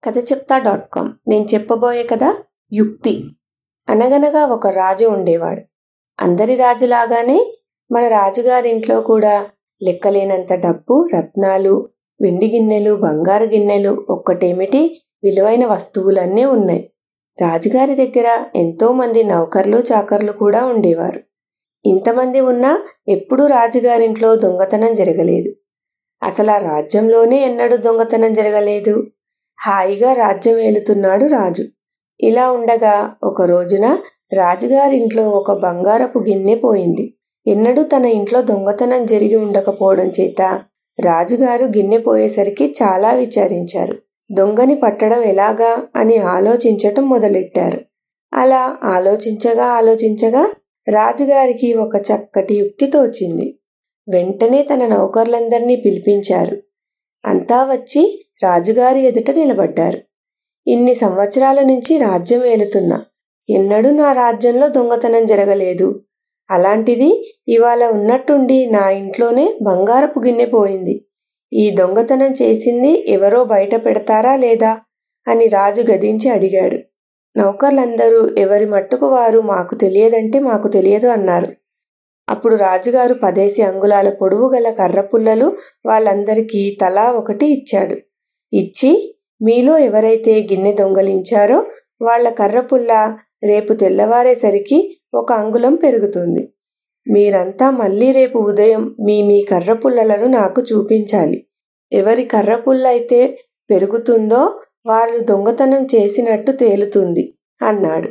కథ చెప్తా dot com నేను చెప్పబోయే కథ యుక్తి అనగనగా ఒక రాజు ఉండేవాడు అందరి రాజులాగానే మన రాజుగారింట్లో కూడా లెక్కలేనంత డబ్బు రత్నాలు వెండి గిన్నెలు బంగారు గిన్నెలు ఒక్కటేమిటి విలువైన వస్తువులన్నీ ఉన్నాయి రాజుగారి దగ్గర ఎంతో మంది నౌకర్లు చాకర్లు కూడా ఉండేవారు ఇంతమంది ఉన్నా ఎప్పుడూ రాజుగారింట్లో దొంగతనం జరగలేదు అసలు ఆ రాజ్యంలోనే ఎన్నడూ దొంగతనం జరగలేదు హాయిగా రాజ్యం ఏలుతున్నాడు రాజు ఇలా ఉండగా ఒక రోజున రాజుగారింట్లో ఒక బంగారపు గిన్నె పోయింది ఎన్నడూ తన ఇంట్లో దొంగతనం జరిగి ఉండకపోవడం చేత రాజుగారు గిన్నె పోయేసరికి చాలా విచారించారు దొంగని పట్టడం ఎలాగా అని ఆలోచించటం మొదలెట్టారు అలా ఆలోచించగా ఆలోచించగా రాజుగారికి ఒక చక్కటి యుక్తి తోచింది వెంటనే తన నౌకర్లందరినీ పిలిపించారు అంతా వచ్చి రాజుగారి ఎదుట నిలబడ్డారు ఇన్ని సంవత్సరాల నుంచి రాజ్యం ఏలుతున్నా ఎన్నడూ నా రాజ్యంలో దొంగతనం జరగలేదు అలాంటిది ఇవాళ ఉన్నట్టుండి నా ఇంట్లోనే బంగారపు గిన్నె పోయింది ఈ దొంగతనం చేసింది ఎవరో బయట పెడతారా లేదా అని రాజు గదించి అడిగాడు నౌకర్లందరూ ఎవరి మట్టుకు వారు మాకు తెలియదంటే మాకు తెలియదు అన్నారు అప్పుడు రాజుగారు పదేసి అంగుళాల పొడవు గల కర్రపుల్లలు వాళ్ళందరికీ తలా ఒకటి ఇచ్చాడు ఇచ్చి మీలో ఎవరైతే గిన్నె దొంగలించారో వాళ్ల కర్రపుల్ల రేపు తెల్లవారేసరికి ఒక అంగుళం పెరుగుతుంది మీరంతా మళ్ళీ రేపు ఉదయం మీ మీ కర్రపుల్లలను నాకు చూపించాలి ఎవరి కర్రపుల్ల అయితే పెరుగుతుందో వాళ్ళు దొంగతనం చేసినట్టు తేలుతుంది అన్నాడు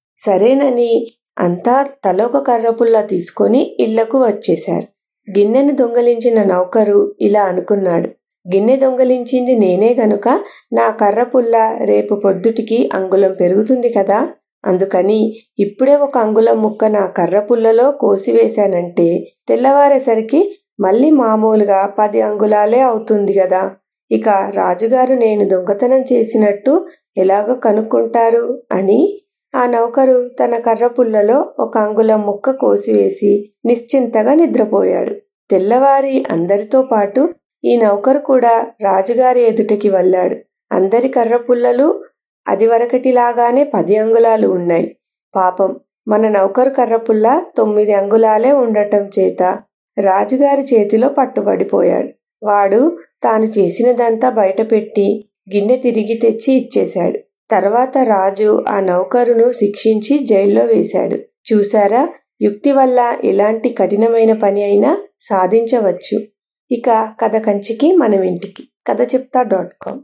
సరేనని అంతా తలొక కర్రపుల్ల తీసుకొని ఇళ్లకు వచ్చేశారు గిన్నెను దొంగలించిన నౌకరు ఇలా అనుకున్నాడు గిన్నె దొంగలించింది నేనే గనుక నా కర్రపుల్ల రేపు పొద్దుటికి అంగుళం పెరుగుతుంది కదా అందుకని ఇప్పుడే ఒక అంగుళం ముక్క నా కర్రపుల్లలో కోసివేశానంటే తెల్లవారేసరికి మళ్ళీ మామూలుగా పది అంగుళాలే అవుతుంది కదా ఇక రాజుగారు నేను దొంగతనం చేసినట్టు ఎలాగో కనుక్కుంటారు అని ఆ నౌకరు తన కర్రపుల్లలో ఒక అంగుళం ముక్క కోసివేసి నిశ్చింతగా నిద్రపోయాడు తెల్లవారి అందరితో పాటు ఈ నౌకరు కూడా రాజుగారి ఎదుటికి వెళ్ళాడు అందరి కర్రపుల్లలు అది వరకటిలాగానే పది అంగుళాలు ఉన్నాయి పాపం మన నౌకరు కర్రపుల్ల తొమ్మిది అంగుళాలే ఉండటం చేత రాజుగారి చేతిలో పట్టుబడిపోయాడు వాడు తాను చేసినదంతా బయటపెట్టి గిన్నె తిరిగి తెచ్చి ఇచ్చేశాడు తర్వాత రాజు ఆ నౌకరును శిక్షించి జైల్లో వేశాడు చూశారా యుక్తి వల్ల ఎలాంటి కఠినమైన పని అయినా సాధించవచ్చు ఇక కథ కంచికి మనం ఇంటికి కథ చెప్తా డాట్ కామ్